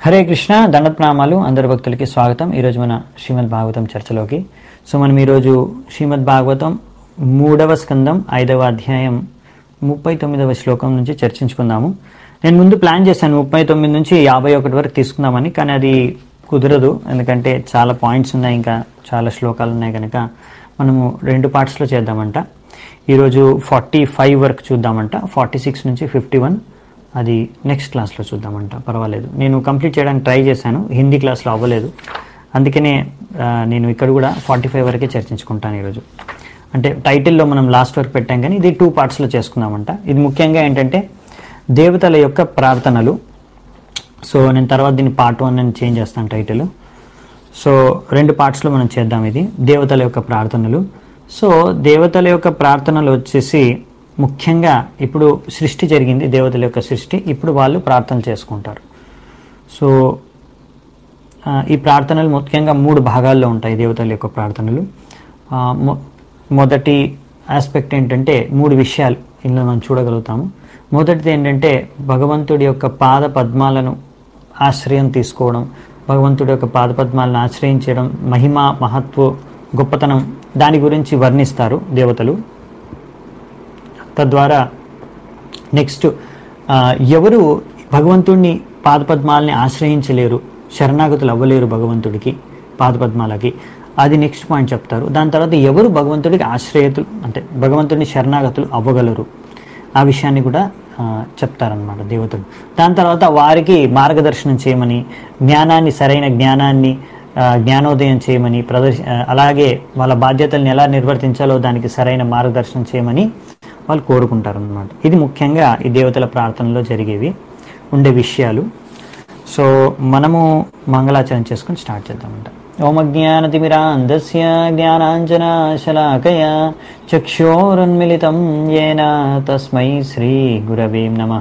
హరే కృష్ణ దండప్నామాలు అందరి భక్తులకి స్వాగతం ఈరోజు మన శ్రీమద్ భాగవతం చర్చలోకి సో మనం ఈరోజు శ్రీమద్ భాగవతం మూడవ స్కందం ఐదవ అధ్యాయం ముప్పై తొమ్మిదవ శ్లోకం నుంచి చర్చించుకుందాము నేను ముందు ప్లాన్ చేశాను ముప్పై తొమ్మిది నుంచి యాభై ఒకటి వరకు తీసుకుందామని కానీ అది కుదరదు ఎందుకంటే చాలా పాయింట్స్ ఉన్నాయి ఇంకా చాలా శ్లోకాలు ఉన్నాయి కనుక మనము రెండు పార్ట్స్లో చేద్దామంట ఈరోజు ఫార్టీ ఫైవ్ వరకు చూద్దామంట ఫార్టీ సిక్స్ నుంచి ఫిఫ్టీ వన్ అది నెక్స్ట్ క్లాస్లో చూద్దామంట పర్వాలేదు నేను కంప్లీట్ చేయడానికి ట్రై చేశాను హిందీ క్లాస్లో అవ్వలేదు అందుకనే ఆ, నేను ఇక్కడ కూడా ఫార్టీ ఫైవ్ వరకే చర్చించుకుంటాను ఈరోజు అంటే టైటిల్లో మనం లాస్ట్ వరకు పెట్టాం కానీ ఇది టూ పార్ట్స్లో చేసుకుందామంట ఇది ముఖ్యంగా ఏంటంటే దేవతల యొక్క ప్రార్థనలు సో నేను తర్వాత దీన్ని పార్ట్ వన్ అని చేంజ్ చేస్తాను టైటిల్ సో రెండు పార్ట్స్లో మనం చేద్దాం ఇది దేవతల యొక్క ప్రార్థనలు సో దేవతల యొక్క ప్రార్థనలు వచ్చేసి ముఖ్యంగా ఇప్పుడు సృష్టి జరిగింది దేవతల యొక్క సృష్టి ఇప్పుడు వాళ్ళు ప్రార్థన చేసుకుంటారు సో ఆ, ఈ ప్రార్థనలు ముఖ్యంగా మూడు భాగాల్లో ఉంటాయి దేవతల యొక్క ప్రార్థనలు ఆ, మొ- మొదటి ఆస్పెక్ట్ ఏంటంటే మూడు విషయాలు ఇందులో మనం చూడగలుగుతాము మొదటిది ఏంటంటే భగవంతుడి యొక్క పాద పద్మాలను ఆశ్రయం తీసుకోవడం భగవంతుడి యొక్క పాద పద్మాలను ఆశ్రయించడం మహిమ మహత్వ గొప్పతనం దాని గురించి వర్ణిస్తారు దేవతలు తద్వారా నెక్స్ట్ ఆ, ఎవరు భగవంతుడిని పాదపద్మాలని ఆశ్రయించలేరు శరణాగతులు అవ్వలేరు భగవంతుడికి పాదపద్మాలకి అది నెక్స్ట్ పాయింట్ చెప్తారు దాని తర్వాత ఎవరు భగవంతుడికి ఆశ్రయతులు అంటే భగవంతుడిని శరణాగతులు అవ్వగలరు ఆ విషయాన్ని కూడా ఆ, చెప్తారనమాట దేవతలు దాని తర్వాత వారికి మార్గదర్శనం చేయమని జ్ఞానాన్ని సరైన జ్ఞానాన్ని ఆ, జ్ఞానోదయం చేయమని ప్రదర్శ ఆ, అలాగే వాళ్ళ బాధ్యతల్ని ఎలా నిర్వర్తించాలో దానికి సరైన మార్గదర్శనం చేయమని వాళ్ళు కోరుకుంటారు అనమాట ఇది ముఖ్యంగా ఈ దేవతల ప్రార్థనలో జరిగేవి ఉండే విషయాలు సో మనము మంగళాచరణ చేసుకుని స్టార్ట్ చేద్దామంట ఓం అజ్ఞానతిమిరాంధస్య జ్ఞానాంజనాశలాకయ చక్షోరున్మిళితం ఏన తస్మై శ్రీ గురవే నమ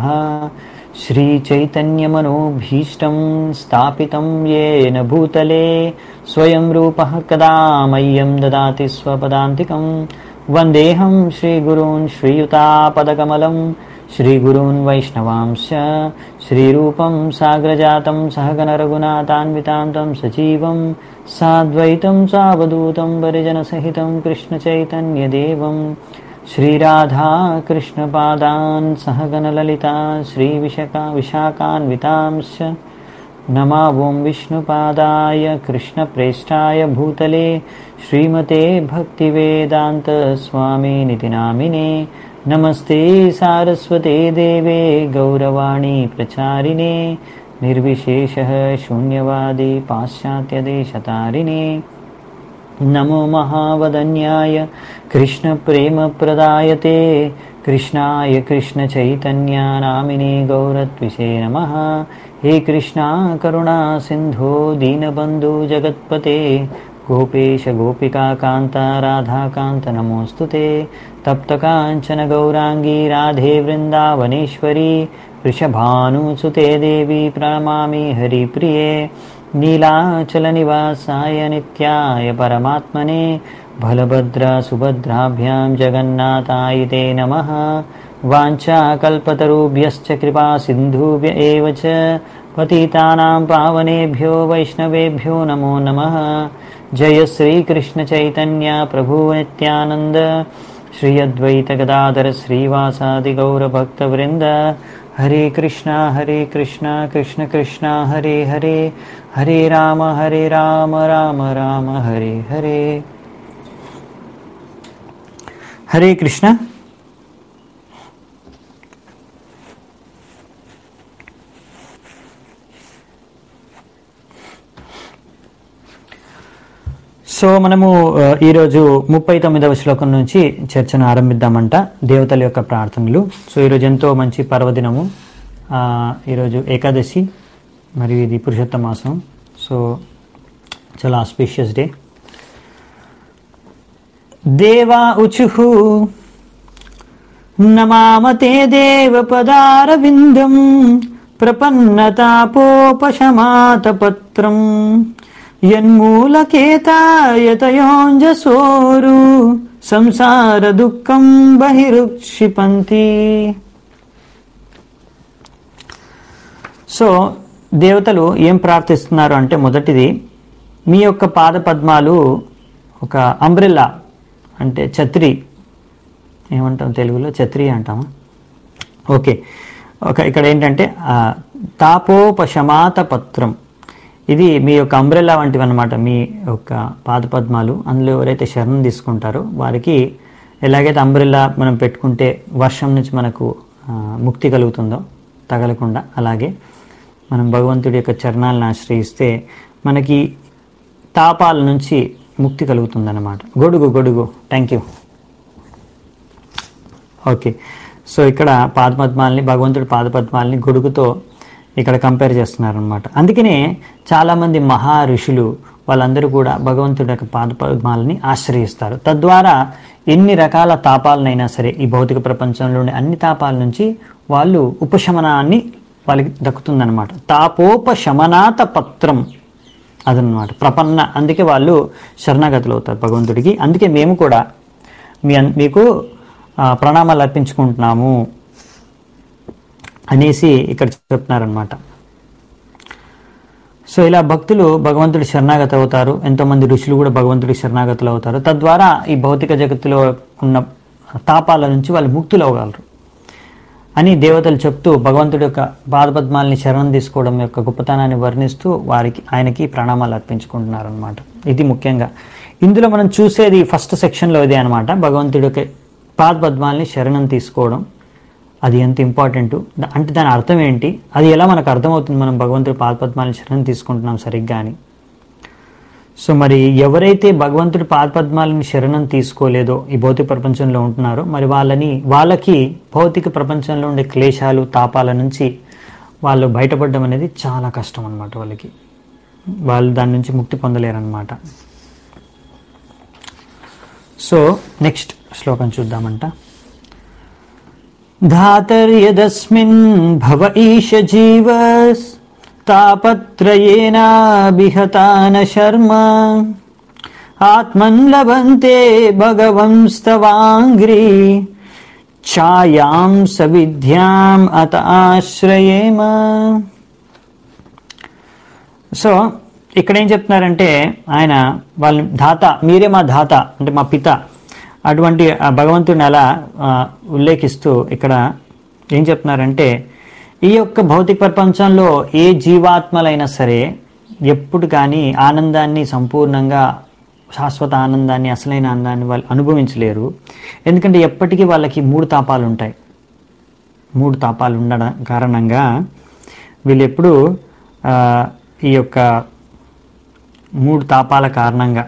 శ్రీచైతన్యమనోభీష్టం స్థాపితం येन భూతలే స్వయం రూపः కదా మह्यं దదాతి స్వపదాంతికం వందేహం శ్రీగురూన్ శ్రీయుతాపదకమలం श्रीगुरून् वैष्णवांश्च श्रीरूपं साग्रजातं सहगणरघुनाथान्वितां तं सजीवं साद्वैतं सावधूतं परिजनसहितं कृष्णचैतन्यदेवं श्रीराधा कृष्णपादान् सहगणललिता श्रीविशका विशाखान्वितांश्च नमावों विष्णुपादाय कृष्णप्रेष्ठाय भूतले श्रीमते भक्तिवेदान्तस्वामिनिति नामिने नमस्ते सारस्वते देवे गौरवाणी प्रचारिणे निर्विशेषः शून्यवादी पाश्चात्यदेशतारिणे नमो महावदन्याय कृष्णप्रेमप्रदायते कृष्णाय कृष्णचैतन्यानामिने गौरत्विषे नमः हे कृष्णा करुणा सिन्धो दीनबन्धु जगत्पते गोपेश गोपिकान्त राधाकान्त नमोऽस्तु ते तप्तकाञ्चन गौराङ्गी राधे वृन्दावनेश्वरी वृषभानुसुते देवी प्रणमामि हरिप्रिये नीलाचलनिवासाय नित्याय परमात्मने बलभद्रसुभद्राभ्यां जगन्नाथाय ते नमः वाञ्छाकल्पतरुभ्यश्च कृपा सिन्धुभ्य एव च पतितानां पावनेभ्यो वैष्णवेभ्यो नमो नमः जय श्रीकृष्णचैतन्य प्रभु नित्यानन्द श्री अद्वैतगदाधर श्रीवासादिगौरभक्तवृन्द हरे कृष्णा हरे कृष्णा कृष्ण कृष्णा हरे हरे हरे राम हरे राम राम राम हरे हरे हरे कृष्ण సో మనము ఆ, ఈరోజు ముప్పై తొమ్మిదవ శ్లోకం నుంచి చర్చను ఆరంభిద్దామంట దేవతల యొక్క ప్రార్థనలు సో ఈరోజు ఎంతో మంచి పర్వదినము ఆ, ఈరోజు ఏకాదశి మరియు ఇది పురుషోత్త మాసం సో చాలా ఆస్పీషియస్ డే దేవా ఉచుహు నమామతే దేవ పదారవిందం ప్రపన్నతాపోపశమాతపత్రం యన్మూలకేతాయతయోంజసోరు సంసార దుఃఖం బహిరుక్షిపంతి సో దేవతలు ఏం ప్రార్థిస్తున్నారు అంటే మొదటిది మీ యొక్క పాద పద్మాలు ఒక అంబ్రెల్లా అంటే ఛత్రి ఏమంటాం తెలుగులో ఛత్రి అంటామా ఓకే ఒక ఇక్కడ ఏంటంటే ఆ, తాపోపశమాత పత్రం ఇది మీ యొక్క అంబ్రెల్లా వంటివి అనమాట మీ యొక్క పాదపద్మాలు అందులో ఎవరైతే శరణం తీసుకుంటారో వారికి ఎలాగైతే అంబ్రెల్లా మనం పెట్టుకుంటే వర్షం నుంచి మనకు ఆ, ముక్తి కలుగుతుందో తగలకుండా అలాగే మనం భగవంతుడి యొక్క చరణాలను ఆశ్రయిస్తే మనకి తాపాల నుంచి ముక్తి కలుగుతుందన్నమాట గొడుగు గొడుగు థ్యాంక్ యూ ఓకే సో ఇక్కడ పాదపద్మాలని భగవంతుడి పాదపద్మాలని గొడుగుతో ఇక్కడ కంపేర్ చేస్తున్నారనమాట అందుకనే చాలామంది మహా ఋషులు వాళ్ళందరూ కూడా భగవంతుడి యొక్క పాదపద్మాలని ఆశ్రయిస్తారు తద్వారా ఎన్ని రకాల తాపాలనైనా సరే ఈ భౌతిక ప్రపంచంలోని అన్ని తాపాల నుంచి వాళ్ళు ఉపశమనాన్ని వాళ్ళకి దక్కుతుందన్నమాట తాపోపశమనాత పత్రం అదనమాట ప్రపన్న అందుకే వాళ్ళు శరణాగతులు అవుతారు భగవంతుడికి అందుకే మేము కూడా మీ అన్- మీకు ఆ, ప్రణామాలు అర్పించుకుంటున్నాము అనేసి ఇక్కడ చెప్తున్నారనమాట సో ఇలా భక్తులు భగవంతుడి శరణాగతి అవుతారు ఎంతోమంది ఋషులు కూడా భగవంతుడి శరణాగతులు అవుతారు తద్వారా ఈ భౌతిక జగత్తులో ఉన్న తాపాల నుంచి వాళ్ళు ముక్తులు అవ్వగలరు అని దేవతలు చెప్తూ భగవంతుడి యొక్క పాదపద్మాలని శరణం తీసుకోవడం యొక్క గొప్పతనాన్ని వర్ణిస్తూ వారికి ఆయనకి ప్రణామాలు అర్పించుకుంటున్నారు అనమాట ఇది ముఖ్యంగా ఇందులో మనం చూసేది ఫస్ట్ సెక్షన్లో ఇదే అనమాట భగవంతుడి యొక్క పాదపద్మాలని శరణం తీసుకోవడం అది ఎంత ఇంపార్టెంట్ అంటే దాని అర్థం ఏంటి అది ఎలా మనకు అర్థమవుతుంది మనం భగవంతుడి పాదపద్మాలని శరణం తీసుకుంటున్నాం సరిగ్గా అని సో మరి ఎవరైతే భగవంతుడి పాదపద్మాలని శరణం తీసుకోలేదో ఈ భౌతిక ప్రపంచంలో ఉంటున్నారో మరి వాళ్ళని వాళ్ళకి భౌతిక ప్రపంచంలో ఉండే క్లేశాలు తాపాల నుంచి వాళ్ళు బయటపడడం అనేది చాలా కష్టం అన్నమాట వాళ్ళకి వాళ్ళు దాని నుంచి ముక్తి పొందలేరన్నమాట సో నెక్స్ట్ శ్లోకం చూద్దామంట धातर्यदस्मिन् भव ईश जीवस् तापत्रयेनाभिहता न शर्म आत्मन् लभन्ते भगवंस्तवाङ्घ्रि ఛాయాం సవిద్యాం అత ఆశ్రయేమ సో ఇక్కడ ఏం చెప్తున్నారంటే ఆయన వాళ్ళ ధాత మీరే మా ధాత అంటే మా పిత అటువంటి ఆ భగవంతుడిని అలా ఆ, ఉల్లేఖిస్తూ ఇక్కడ ఏం చెప్తున్నారంటే ఈ యొక్క భౌతిక ప్రపంచంలో ఏ జీవాత్మలైనా సరే ఎప్పుడు కానీ ఆనందాన్ని సంపూర్ణంగా శాశ్వత ఆనందాన్ని అసలైన ఆనందాన్ని వాళ్ళు అనుభవించలేరు ఎందుకంటే ఎప్పటికీ వాళ్ళకి మూడు తాపాలు ఉంటాయి మూడు తాపాలు ఉండడం కారణంగా వీళ్ళు ఎప్పుడు ఆ, ఈ యొక్క మూడు తాపాల కారణంగా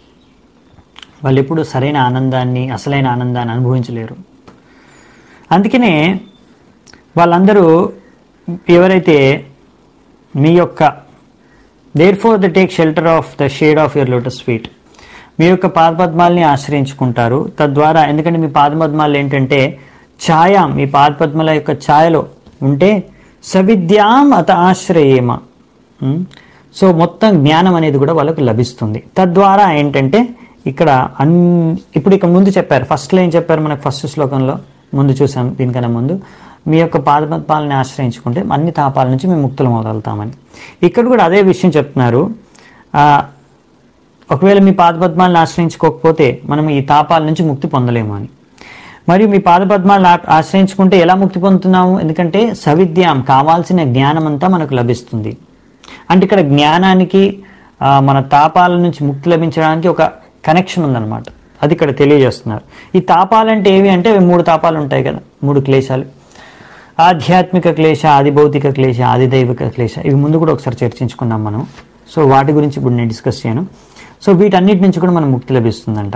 వాళ్ళు ఎప్పుడు సరైన ఆనందాన్ని అసలైన ఆనందాన్ని అనుభవించలేరు అందుకనే వాళ్ళందరూ ఎవరైతే మీ యొక్క therefore the take shelter of the shade of your lotus feet మీ యొక్క పాదపద్మాల్ని ఆశ్రయించుకుంటారు తద్వారా ఎందుకంటే మీ పాదపద్మాలు ఏంటంటే ఛాయ మీ పాదపద్మల యొక్క ఛాయలో ఉంటే సవిద్యాం అత ఆశ్రయేమ ఉమ్, సో మొత్తం జ్ఞానం అనేది కూడా వాళ్ళకు లభిస్తుంది తద్వారా ఏంటంటే ఇక్కడ అన్ ఇప్పుడు ఇక ముందు చెప్పారు ఫస్ట్లో ఏం చెప్పారు మనకు ఫస్ట్ శ్లోకంలో ముందు చూసాం దీనికన్నా ముందు మీ యొక్క పాదపద్మాలని ఆశ్రయించుకుంటే అన్ని తాపాల నుంచి మేము ముక్తులం అవగలుగుతామని ఇక్కడ కూడా అదే విషయం చెప్తున్నారు ఆ, ఒకవేళ మీ పాదపద్మాలను ఆశ్రయించుకోకపోతే మనం ఈ తాపాల నుంచి ముక్తి పొందలేము అని మరియు మీ పాదపద్మాలను ఆ- ఆశ్రయించుకుంటే ఎలా ముక్తి పొందుతున్నాము ఎందుకంటే సవిద్యాం కావాల్సిన జ్ఞానం అంతా మనకు లభిస్తుంది అంటే ఇక్కడ జ్ఞానానికి ఆ, మన తాపాల నుంచి ముక్తి లభించడానికి ఒక కనెక్షన్ ఉందన్నమాట అది ఇక్కడ తెలియజేస్తున్నారు ఈ తాపాలంటే ఏవి అంటే అవి మూడు తాపాలు ఉంటాయి కదా మూడు క్లేశాలు ఆధ్యాత్మిక క్లేశ ఆది భౌతిక క్లేశ ఆది దైవిక క్లేశ ఇవి ముందు కూడా ఒకసారి చర్చించుకున్నాం మనం సో వాటి గురించి ఇప్పుడు నేను డిస్కస్ చేయను సో వీటన్నిటి నుంచి కూడా మనకు ముక్తి లభిస్తుందంట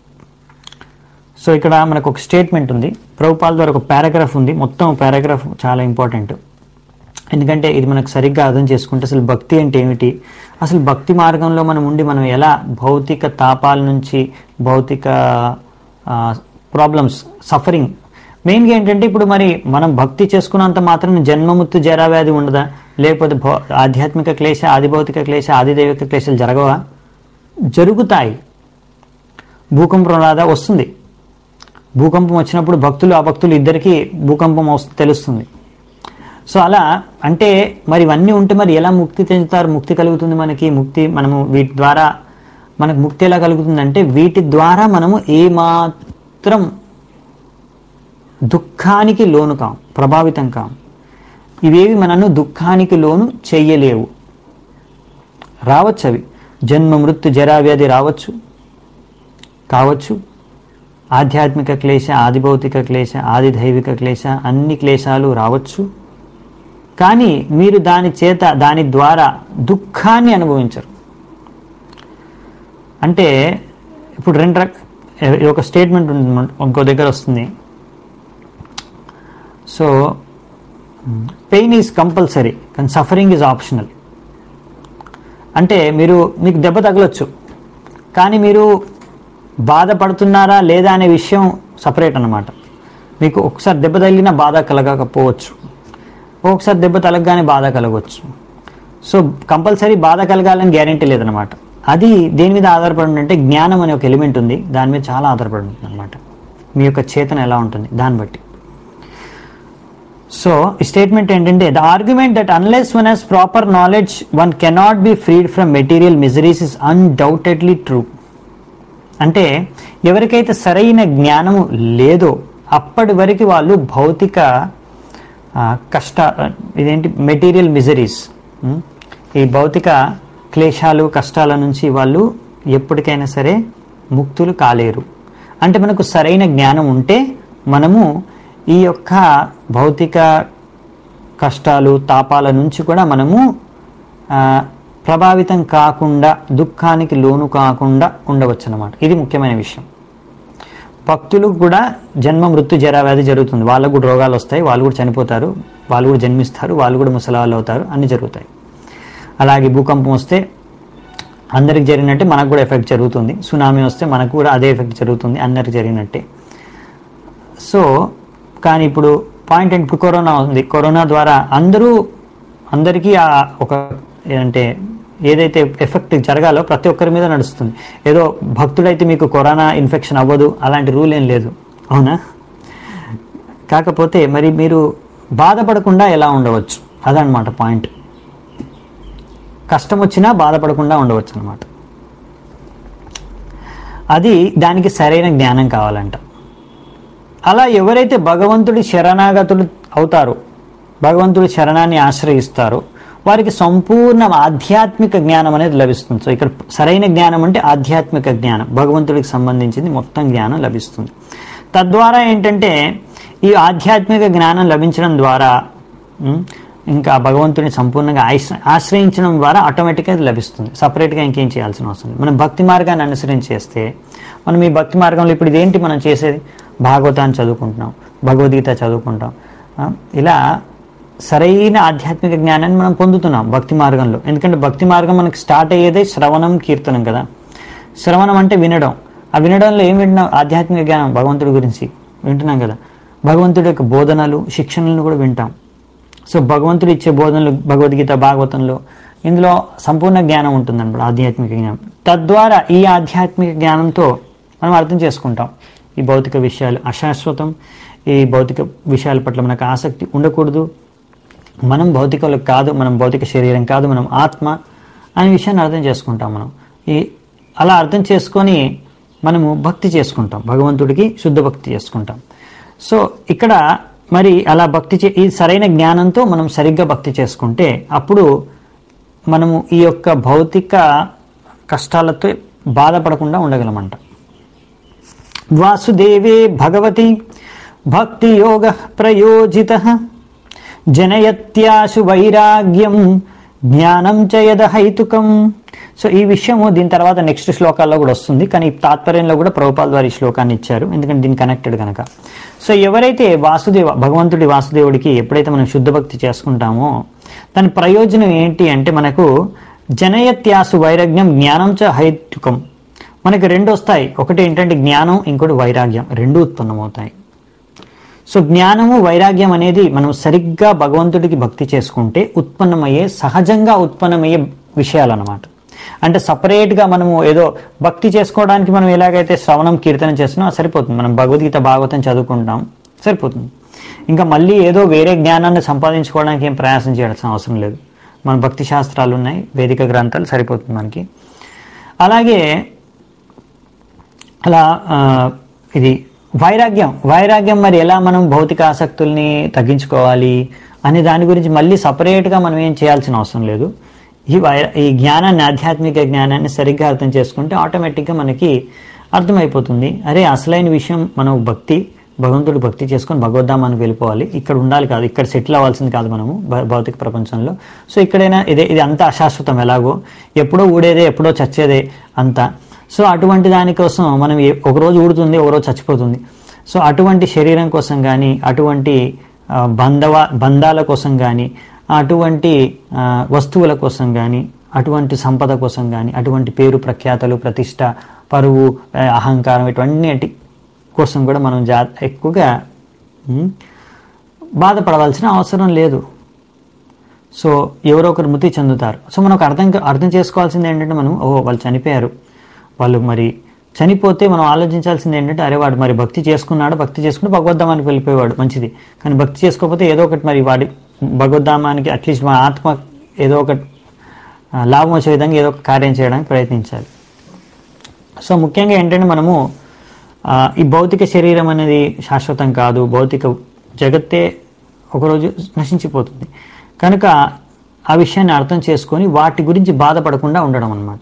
సో ఇక్కడ మనకు ఒక స్టేట్మెంట్ ఉంది ప్రభుపాల ద్వారా ఒక పారాగ్రాఫ్ ఉంది మొత్తం పారాగ్రాఫ్ చాలా ఇంపార్టెంట్ ఎందుకంటే ఇది మనకు సరిగ్గా అర్థం చేసుకుంటే అసలు భక్తి అంటే ఏమిటి అసలు భక్తి మార్గంలో మనం ఉండి మనం ఎలా భౌతిక తాపాల నుంచి భౌతిక ప్రాబ్లమ్స్ సఫరింగ్ మెయిన్గా ఏంటంటే ఇప్పుడు మరి మనం భక్తి చేసుకున్నంత మాత్రం జన్మముత్తు జరావ్యాధి ఉండదా లేకపోతే భౌ ఆధ్యాత్మిక క్లేశ ఆది భౌతిక క్లేశ ఆది దైవిక క్లేశాలు జరగవా జరుగుతాయి భూకంపం రాదా వస్తుంది భూకంపం వచ్చినప్పుడు భక్తులు అభక్తులు ఇద్దరికీ భూకంపం వస్తు తెలుస్తుంది సో అలా అంటే మరి ఇవన్నీ ఉంటే మరి ఎలా ముక్తి చెందుతారు ముక్తి కలుగుతుంది మనకి ముక్తి మనము వీటి ద్వారా మనకు ముక్తి ఎలా కలుగుతుందంటే వీటి ద్వారా మనము ఏమాత్రం దుఃఖానికి లోను కాం ప్రభావితం కాం ఇవేవి మనను దుఃఖానికి లోను చెయ్యలేవు రావచ్చు అవి జన్మ మృత్యు జరా వ్యాధి రావచ్చు కావచ్చు ఆధ్యాత్మిక క్లేశ ఆదిభౌతిక క్లేశ ఆది దైవిక క్లేశ అన్ని క్లేశాలు రావచ్చు కానీ మీరు దాని చేత దాని ద్వారా దుఃఖాన్ని అనుభవించరు అంటే ఇప్పుడు రెండు రక ఒక స్టేట్మెంట్ ఉంటుంది మన- ఇంకో దగ్గర వస్తుంది సో పెయిన్ ఈజ్ కంపల్సరీ కానీ సఫరింగ్ ఈజ్ ఆప్షనల్ అంటే మీరు మీకు దెబ్బ తగలొచ్చు కానీ మీరు బాధపడుతున్నారా లేదా అనే విషయం సపరేట్ అన్నమాట మీకు ఒకసారి దెబ్బ తగిలినా బాధ కలగకపోవచ్చు ఒకసారి దెబ్బ తలగగానే బాధ కలగవచ్చు సో కంపల్సరీ బాధ కలగాలని గ్యారంటీ లేదనమాట అది దేని మీద ఆధారపడి ఉంటుంది అంటే జ్ఞానం అనే ఒక ఎలిమెంట్ ఉంది దాని మీద చాలా ఆధారపడి ఉంటుంది అనమాట మీ యొక్క చేతన ఎలా ఉంటుంది దాన్ని బట్టి సో ఈ స్టేట్మెంట్ ఏంటంటే the argument that unless one has proper knowledge one cannot be freed from material miseries is undoubtedly true అంటే ఎవరికైతే సరైన జ్ఞానము లేదో అప్పటి వరకు వాళ్ళు భౌతిక ఆ, కష్ట ఇదేంటి మెటీరియల్ మిజరీస్ ఈ భౌతిక క్లేశాలు కష్టాల నుంచి వాళ్ళు ఎప్పటికైనా సరే ముక్తులు కాలేరు అంటే మనకు సరైన జ్ఞానం ఉంటే మనము ఈ యొక్క భౌతిక కష్టాలు తాపాల నుంచి కూడా మనము ఆ, ప్రభావితం కాకుండా దుఃఖానికి లోను కాకుండా ఉండవచ్చు అన్నమాట ఇది ముఖ్యమైన విషయం భక్తులకు కూడా జన్మ మృత్యు జరా వ్యాధి జరుగుతుంది వాళ్ళకు కూడా రోగాలు వస్తాయి వాళ్ళు కూడా చనిపోతారు వాళ్ళు కూడా జన్మిస్తారు వాళ్ళు కూడా ముసలాళ్ళు అవుతారు అన్నీ జరుగుతాయి అలాగే భూకంపం వస్తే అందరికి జరిగినట్టే మనకు కూడా ఎఫెక్ట్ జరుగుతుంది సునామీ వస్తే మనకు కూడా అదే ఎఫెక్ట్ జరుగుతుంది అందరికి జరిగినట్టే సో కానీ ఇప్పుడు పాయింట్ ఏంటి ఇప్పుడు కరోనా ఉంది కరోనా ద్వారా అందరూ అందరికీ ఆ ఒక ఏంటంటే ఏదైతే ఎఫెక్ట్ జరగాలో ప్రతి ఒక్కరి మీద నడుస్తుంది ఏదో భక్తుడైతే మీకు కరోనా ఇన్ఫెక్షన్ అవ్వదు అలాంటి రూల్ ఏం లేదు అవునా కాకపోతే మరి మీరు బాధపడకుండా ఎలా ఉండవచ్చు అదనమాట పాయింట్ కష్టం వచ్చినా బాధపడకుండా ఉండవచ్చు అనమాట అది దానికి సరైన జ్ఞానం కావాలంట అలా ఎవరైతే భగవంతుడి శరణాగతులు అవుతారో భగవంతుడి శరణాన్ని ఆశ్రయిస్తారో వారికి సంపూర్ణ ఆధ్యాత్మిక జ్ఞానం అనేది లభిస్తుంది సో ఇక్కడ సరైన జ్ఞానం అంటే ఆధ్యాత్మిక జ్ఞానం భగవంతుడికి సంబంధించింది మొత్తం జ్ఞానం లభిస్తుంది తద్వారా ఏంటంటే ఈ ఆధ్యాత్మిక జ్ఞానం లభించడం ద్వారా ఉమ్, ఇంకా భగవంతుని సంపూర్ణంగా ఆశ్ర- ఆశ్రయించడం ద్వారా ఆటోమేటిక్గా అది లభిస్తుంది సపరేట్గా ఇంకేం చేయాల్సిన అవసరం లేదు మనం భక్తి మార్గాన్ని అనుసరించి చేస్తే మనం ఈ భక్తి మార్గంలో ఇప్పుడు ఇదేంటి మనం చేసేది భాగవతాన్ని చదువుకుంటున్నాం భగవద్గీత చదువుకుంటాం ఆ, ఇలా సరైన ఆధ్యాత్మిక జ్ఞానాన్ని మనం పొందుతున్నాం భక్తి మార్గంలో ఎందుకంటే భక్తి మార్గం మనకి స్టార్ట్ అయ్యేదే శ్రవణం కీర్తనం కదా శ్రవణం అంటే వినడం ఆ వినడంలో ఏం వింటున్నాం ఆధ్యాత్మిక జ్ఞానం భగవంతుడి గురించి వింటున్నాం కదా భగవంతుడి యొక్క బోధనలు శిక్షణలను కూడా వింటాం సో భగవంతుడు ఇచ్చే బోధనలు భగవద్గీత భాగవతంలో ఇందులో సంపూర్ణ జ్ఞానం ఉంటుందన్నమాట ఆధ్యాత్మిక జ్ఞానం తద్వారా ఈ ఆధ్యాత్మిక జ్ఞానంతో మనం అర్థం చేసుకుంటాం ఈ భౌతిక విషయాలు అశాశ్వతం ఈ భౌతిక విషయాల పట్ల మనకు ఆసక్తి ఉండకూడదు మనం భౌతికలు కాదు మనం భౌతిక శరీరం కాదు మనం ఆత్మ అనే విషయాన్ని అర్థం చేసుకుంటాం మనం ఈ అలా అర్థం చేసుకొని మనము భక్తి చేసుకుంటాం భగవంతుడికి శుద్ధ భక్తి చేసుకుంటాం సో ఇక్కడ మరి అలా భక్తి చే ఈ సరైన జ్ఞానంతో మనం సరిగ్గా భక్తి చేసుకుంటే అప్పుడు మనము ఈ యొక్క భౌతిక కష్టాలతో బాధపడకుండా ఉండగలమంట వాసుదేవే భగవతి భక్తి యోగ ప్రయోజిత జనయత్యాశు వైరాగ్యం జ్ఞానం చ యద హైతుకం సో ఈ విషయము దీని తర్వాత నెక్స్ట్ శ్లోకాల్లో కూడా వస్తుంది కానీ ఈ తాత్పర్యంలో కూడా ప్రభుపాల్ వారి శ్లోకాన్ని ఇచ్చారు ఎందుకంటే దీని కనెక్టెడ్ కనుక సో ఎవరైతే వాసుదేవ భగవంతుడి వాసుదేవుడికి ఎప్పుడైతే మనం శుద్ధ భక్తి చేసుకుంటామో దాని ప్రయోజనం ఏంటి అంటే మనకు జనయత్యాసు వైరాగ్యం జ్ఞానం చ హైతుకం మనకి రెండు వస్తాయి ఒకటి ఏంటంటే జ్ఞానం ఇంకోటి వైరాగ్యం రెండు ఉత్పన్నమవుతాయి సో జ్ఞానము వైరాగ్యం అనేది మనం సరిగ్గా భగవంతుడికి భక్తి చేసుకుంటే ఉత్పన్నమయ్యే సహజంగా ఉత్పన్నమయ్యే విషయాలు అన్నమాట అంటే సపరేట్గా మనము ఏదో భక్తి చేసుకోవడానికి మనం ఎలాగైతే శ్రవణం కీర్తన చేస్తున్నాం అది సరిపోతుంది మనం భగవద్గీత భాగవతం చదువుకుంటాం సరిపోతుంది ఇంకా మళ్ళీ ఏదో వేరే జ్ఞానాన్ని సంపాదించుకోవడానికి ఏం ప్రయాసం చేయాల్సిన అవసరం లేదు మన భక్తి శాస్త్రాలు ఉన్నాయి వేదిక గ్రంథాలు సరిపోతుంది మనకి అలాగే అలా ఆ, ఇది వైరాగ్యం వైరాగ్యం మరి ఎలా మనం భౌతిక ఆసక్తుల్ని తగ్గించుకోవాలి అనే దాని గురించి మళ్ళీ సపరేట్గా మనం ఏం చేయాల్సిన అవసరం లేదు ఈ వై ఈ జ్ఞానాన్ని ఆధ్యాత్మిక జ్ఞానాన్ని సరిగ్గా అర్థం చేసుకుంటే ఆటోమేటిక్గా మనకి అర్థమైపోతుంది అరే అసలైన విషయం మనం భక్తి భగవంతుడు భక్తి చేసుకొని భగవద్ధామానికి వెళ్ళిపోవాలి ఇక్కడ ఉండాలి కాదు ఇక్కడ సెటిల్ అవ్వాల్సింది కాదు మనము భ- భౌతిక ప్రపంచంలో సో ఇక్కడైనా ఇదే ఇది అంతా అశాశ్వతం ఎలాగో ఎప్పుడో ఊడేదే ఎప్పుడో చచ్చేదే అంతా సో అటువంటి దానికోసం మనం ఏ- ఒకరోజు ఊడుతుంది ఒకరోజు చచ్చిపోతుంది సో అటువంటి శరీరం కోసం కానీ అటువంటి ఆ, బంధవ బంధాల కోసం కానీ అటువంటి ఆ, వస్తువుల కోసం కానీ అటువంటి సంపద కోసం కానీ అటువంటి పేరు ప్రఖ్యాతలు ప్రతిష్ట పరువు ఆ, అహంకారం ఇటువంటి కోసం కూడా మనం జా ఎక్కువగా ఉమ్, బాధపడవలసిన అవసరం లేదు సో ఎవరో ఒకరు మృతి చెందుతారు సో మనకు అర్థం అర్థం చేసుకోవాల్సింది ఏంటంటే మనం ఓ వాళ్ళు చనిపోయారు వాళ్ళు మరి చనిపోతే మనం ఆలోచించాల్సింది ఏంటంటే అరే వాడు మరి భక్తి చేసుకున్నాడు భక్తి చేసుకుని భగవద్ధామానికి వెళ్ళిపోయేవాడు మంచిది కానీ భక్తి చేసుకోకపోతే ఏదో ఒకటి మరి వాడి భగవద్ధామానికి అట్లీస్ట్ మన ఆత్మ ఏదో ఒకటి ఆ, లాభం వచ్చే విధంగా ఏదో ఒక కార్యం చేయడానికి ప్రయత్నించాలి సో ముఖ్యంగా ఏంటంటే మనము ఆ, ఈ భౌతిక శరీరం అనేది శాశ్వతం కాదు భౌతిక జగత్తే ఒకరోజు నశించిపోతుంది కనుక ఆ విషయాన్ని అర్థం చేసుకొని వాటి గురించి బాధపడకుండా ఉండడం అన్నమాట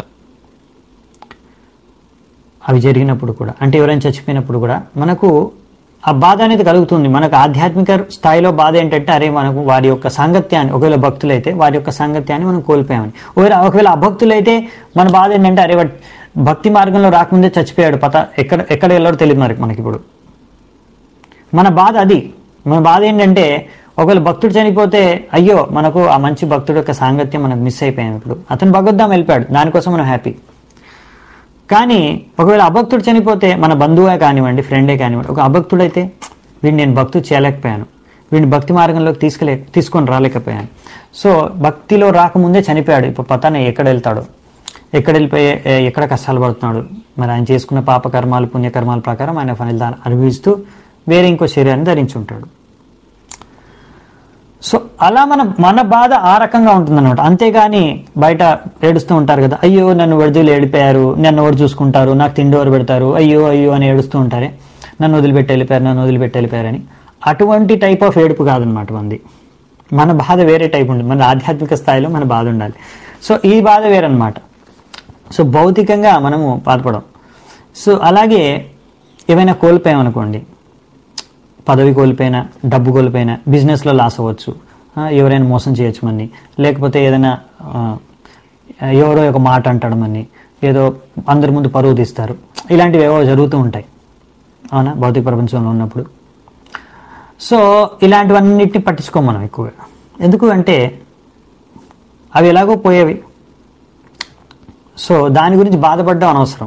అవి జరిగినప్పుడు కూడా అంటే ఎవరైనా చచ్చిపోయినప్పుడు కూడా మనకు ఆ బాధ అనేది కలుగుతుంది మనకు ఆధ్యాత్మిక స్థాయిలో బాధ ఏంటంటే అరే మనకు వారి యొక్క సాంగత్యాన్ని ఒకవేళ భక్తులైతే వారి యొక్క సాంగత్యాన్ని మనం కోల్పోయామని ఒకవేళ ఒకవేళ అభక్తులైతే మన బాధ ఏంటంటే అరే వాడు భక్తి మార్గంలో రాకముందే చచ్చిపోయాడు పత ఎక్కడ ఎక్కడ వెళ్ళాడో తెలియదు మరి మనకి ఇప్పుడు మన బాధ అది మన బాధ ఏంటంటే ఒకవేళ భక్తుడు చనిపోతే అయ్యో మనకు ఆ మంచి భక్తుడు యొక్క సాంగత్యం మనకు మిస్ అయిపోయాం ఇప్పుడు అతను భగవద్ధాం వెళ్ళిపోయాడు దానికోసం మనం హ్యాపీ కానీ ఒకవేళ అభక్తుడు చనిపోతే మన బంధువే కానివ్వండి ఫ్రెండే కానివ్వండి ఒక అభక్తుడైతే వీడిని నేను భక్తు చేయలేకపోయాను వీడిని భక్తి మార్గంలోకి తీసుకెళ్ళే తీసుకొని రాలేకపోయాను సో భక్తిలో రాకముందే చనిపోయాడు ఇప్పుడు పతానే ఎక్కడ వెళ్తాడు ఎక్కడ వెళ్ళిపోయి ఏ- ఎక్కడ కష్టాలు పడుతున్నాడు మరి ఆయన చేసుకున్న పాపకర్మాలు పుణ్యకర్మాల ప్రకారం ఆయన ఫలితాన్ని అనుభవిస్తూ వేరే ఇంకో శరీరాన్ని ధరించి ఉంటాడు సో అలా మన మన బాధ ఆ రకంగా ఉంటుందన్నమాట అంతేగాని బయట ఏడుస్తూ ఉంటారు కదా అయ్యో నన్ను వడిదీలు ఏడిపోయారు నన్ను ఎవరు చూసుకుంటారు నాకు తిండి ఎవరు పెడతారు అయ్యో అయ్యో అని ఏడుస్తూ ఉంటారే నన్ను వదిలిపెట్టి వెళ్ళిపోయారు నన్ను వదిలిపెట్టి వెళ్ళిపోయారని అటువంటి టైప్ ఆఫ్ ఏడుపు కాదనమాట మంది మన బాధ వేరే టైప్ ఉంటుంది మన ఆధ్యాత్మిక స్థాయిలో మన బాధ ఉండాలి సో ఈ బాధ వేరనమాట సో భౌతికంగా మనము బాధపడం సో అలాగే ఏమైనా కోల్పోయామనుకోండి పదవి కోల్పోయినా డబ్బు కోల్పోయినా బిజినెస్లో లాస్ అవ్వచ్చు ఆ, ఎవరైనా మోసం చేయొచ్చు మని లేకపోతే ఏదైనా ఆ, ఎవరో ఒక మాట అంటాడు మని ఏదో అందరి ముందు పరువు తీస్తారు ఇలాంటివి ఏవో జరుగుతూ ఉంటాయి అవునా భౌతిక ప్రపంచంలో ఉన్నప్పుడు సో ఇలాంటివన్నిటిని పట్టించుకోం మనం ఎక్కువగా ఎందుకు అంటే అవి ఎలాగో పోయేవి సో దాని గురించి బాధపడడం అనవసరం